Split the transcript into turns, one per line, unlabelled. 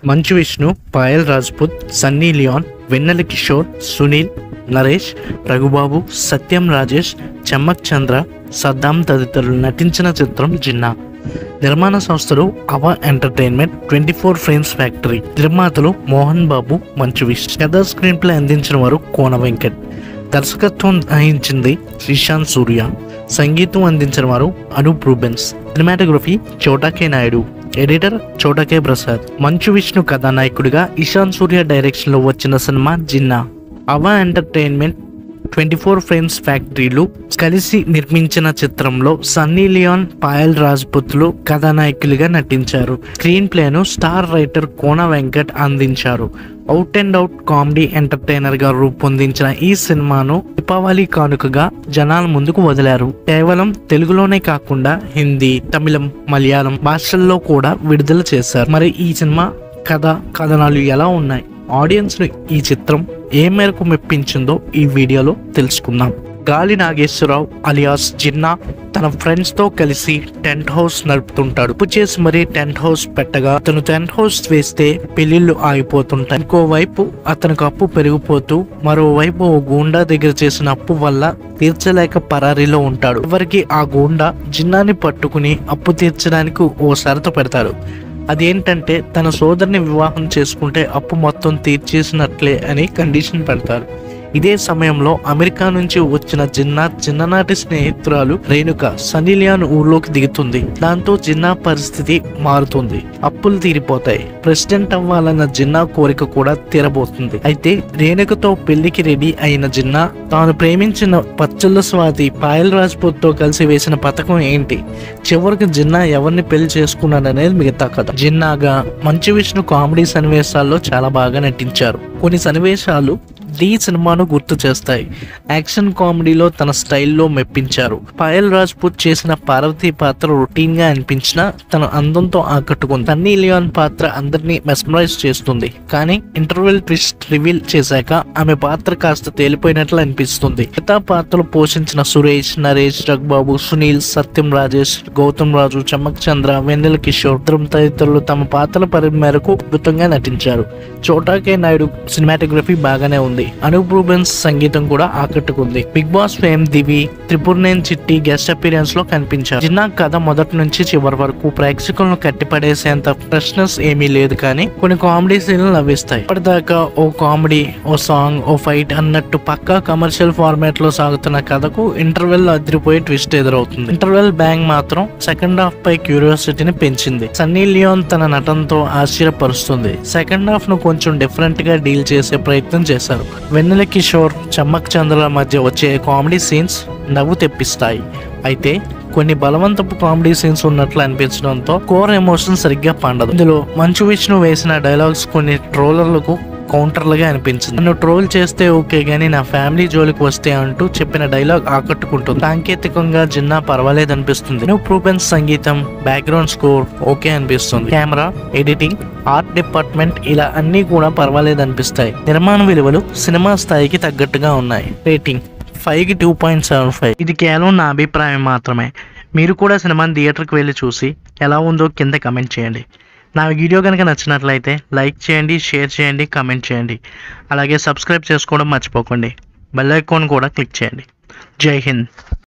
మంచు విష్ణు పాయల్ రాజ్పుత్ సన్నీ లియాన్ వెన్నెల కిషోర్ సునీల్ నరేష్ రఘుబాబు సత్యం రాజేష్ చమ్మక్ చంద్ర సద్దాం తదితరులు నటించిన చిత్రం జిన్నా నిర్మాణ సంస్థలు AVA entertainment twenty four frames factory నిర్మాతలు మోహన్ బాబు మంచు విష్ కథా స్క్రీన్ ప్లే అందించిన వారు కోన వెంకట్ దర్శకత్వం వహించింది శ్రీశాంత్ సూర్య సంగీతం అందించిన వారు అనూప్ రూబెన్స్ సినిమాటోగ్రఫీ చోటాకే నాయుడు ఎడిటర్ చోటకే ప్రసాద్ మంచు విష్ణు కథానాయకుడిగా ఇషాన్ సూర్య డైరెక్షన్లో వచ్చిన సినిమా జిన్నా అవా ఎంటర్టైన్మెంట్ ట్వంటీ ఫోర్ ఫ్రేమ్స్ ఫ్యాక్టరీలు కలిసి నిర్మించిన చిత్రంలో సన్నీ లియాన్ పాయల్ రాజ్పుత్లు కథానాయకులుగా నటించారు స్క్రీన్ ప్లేను స్టార్ రైటర్ కోన వెంకట్ అందించారు out and out comedy entertainer గా రూపొందించిన ఈ సినిమాను దీపావళి కానుకగా జనాల ముందుకు వదిలారు కేవలం తెలుగులోనే కాకుండా హిందీ తమిళం మలయాళం భాషల్లో కూడా విడుదల చేశారు మరి ఈ సినిమా కథ కథనాలు ఎలా ఉన్నాయి ఆడియన్స్ ను ఈ చిత్రం ఏ మేరకు మెప్పించిందో ఈ వీడియోలో తెలుసుకుందాం గాలి నాగేశ్వరరావు అలియాస్ జిన్నా తన ఫ్రెండ్స్ తో కలిసి టెంట్ హౌస్ నడుపుతుంటాడు అప్పు చేసి మరీ టెంట్ హౌస్ పెట్టగా అతను టెంట్ హౌస్ వేస్తే పెళ్లిళ్ళు ఆగిపోతుంటాయి ఇంకోవైపు అతనికి అప్పు పెరిగిపోతూ మరోవైపు ఓ గూండా దగ్గర చేసిన అప్పు వల్ల తీర్చలేక పరారీలో ఉంటాడు ఎవరికి ఆ గూండా జిన్నాని పట్టుకుని అప్పు తీర్చడానికి ఓ షరతు పెడతాడు అదేంటంటే తన సోదరిని వివాహం చేసుకుంటే అప్పు మొత్తం తీర్చేసినట్లే అని కండిషన్ పెడతారు ఇదే సమయంలో అమెరికా నుంచి వచ్చిన జిన్నా చిన్ననాటి స్నేహితురాలు రేణుక సనీలియాన్ ఊర్లోకి దిగుతుంది దాంతో జిన్నా పరిస్థితి మారుతుంది అప్పులు తీరిపోతాయి ప్రెసిడెంట్ అవ్వాలన్న జిన్నా కోరిక కూడా తీరబోతుంది అయితే రేణుకతో పెళ్లికి రెడీ అయిన జిన్నా తాను ప్రేమించిన పచ్చళ్ళ స్వాతి పాయల్ రాజ్పూత్ తో కలిసి వేసిన పథకం ఏంటి చివరికి జిన్నా ఎవరిని పెళ్లి చేసుకున్నాడనేది మిగతా కథ జిన్నాగా మంచు విష్ణు కామెడీ సన్నివేశాల్లో చాలా బాగా నటించారు కొన్ని సన్నివేశాలు డి సినిమాను గుర్తు చేస్తాయి యాక్షన్ కామెడీలో తన స్టైల్లో మెప్పించారు పాయల్ రాజ్పూత్ చేసిన పార్వతి పాత్ర రొటీన్ గా అనిపించినా తన అందంతో ఆకట్టుకుంది సన్నీ లియాన్ పాత్ర అందరినీ మెస్మరైజ్ చేస్తుంది కానీ ఇంటర్వెల్ ట్విస్ట్ రివీల్ చేశాక ఆమె పాత్ర కాస్త తేలిపోయినట్లు అనిపిస్తుంది మిగతా పాత్రలు పోషించిన సురేష్ నరేష్ రఘుబాబు సునీల్ సత్యం రాజేష్ గౌతమ్ రాజు చమ్మక్ చంద్ర వెన్నెల కిషోర్ ఇతరం తదితరులు తమ పాత్రల పరి మేరకు అద్భుతంగా నటించారు చోటాకే నాయుడు సినిమాటోగ్రఫీ బాగానే ఉంది అనూప్ రూబెన్స్ సంగీతం కూడా ఆకట్టుకుంది బిగ్ బాస్ ఫేమ్ దివి త్రిపుర్నేన్ చిట్టి గెస్ట్ అపీరియన్స్ లో కనిపించారు జిన్నా కథ మొదటి నుంచి చివరి వరకు ప్రేక్షకులను కట్టిపడేసేంత ఫ్రెష్నెస్ ఏమీ లేదు కానీ కొన్ని కామెడీ సీన్లు నవ్విస్తాయి ఇప్పటిదాకా ఓ కామెడీ ఓ సాంగ్ ఓ ఫైట్ అన్నట్టు పక్కా కమర్షియల్ ఫార్మాట్ లో సాగుతున్న కథకు ఇంటర్వెల్ అదిరిపోయే ట్విస్ట్ ఎదురవుతుంది ఇంటర్వెల్ బ్యాంగ్ మాత్రం సెకండ్ హాఫ్ పై క్యూరియాసిటీని పెంచింది సన్నీ లియోన్ తన నటనతో ఆశ్చర్యపరుస్తుంది సెకండ్ హాఫ్ ను కొంచెం డిఫరెంట్ గా డీల్ చేసే ప్రయత్నం చేశారు వెన్నెల కిషోర్ చమ్మక్ చంద్రల మధ్య వచ్చే కామెడీ సీన్స్ నవ్వు తెప్పిస్తాయి అయితే కొన్ని బలవంతపు కామెడీ సీన్స్ ఉన్నట్లు అనిపించడంతో కోర్ ఎమోషన్ సరిగ్గా పండదు ఇందులో మంచు విష్ణు వేసిన డైలాగ్స్ కొన్ని ట్రోలర్లకు కౌంటర్లుగా అనిపించింది నన్ను ట్రోల్ చేస్తే ఓకే గానీ నా ఫ్యామిలీ జోలికి వస్తే అంటూ చెప్పిన డైలాగ్ ఆకట్టుకుంటుంది సాంకేతికంగా జిన్నా పర్వాలేదు అనిపిస్తుంది నువ్వు ప్రూపెన్స్ సంగీతం బ్యాక్గ్రౌండ్ స్కోర్ ఓకే అనిపిస్తుంది కెమెరా ఎడిటింగ్ ఆర్ట్ డిపార్ట్మెంట్ ఇలా అన్నీ కూడా పర్వాలేదు అనిపిస్తాయి నిర్మాణ విలువలు సినిమా స్థాయికి తగ్గట్టుగా ఉన్నాయి రేటింగ్ ఫైవ్కి టూ పాయింట్ సెవెన్ ఫైవ్ ఇది కేవలం నా అభిప్రాయం మాత్రమే మీరు కూడా సినిమాని థియేటర్కి వెళ్ళి చూసి ఎలా ఉందో కింద కమెంట్ చేయండి నా వీడియో కనుక నచ్చినట్లయితే లైక్ చేయండి షేర్ చేయండి కమెంట్ చేయండి అలాగే సబ్స్క్రైబ్ చేసుకోవడం మర్చిపోకండి బెల్ ఐకాన్ కూడా క్లిక్ చేయండి జై హింద్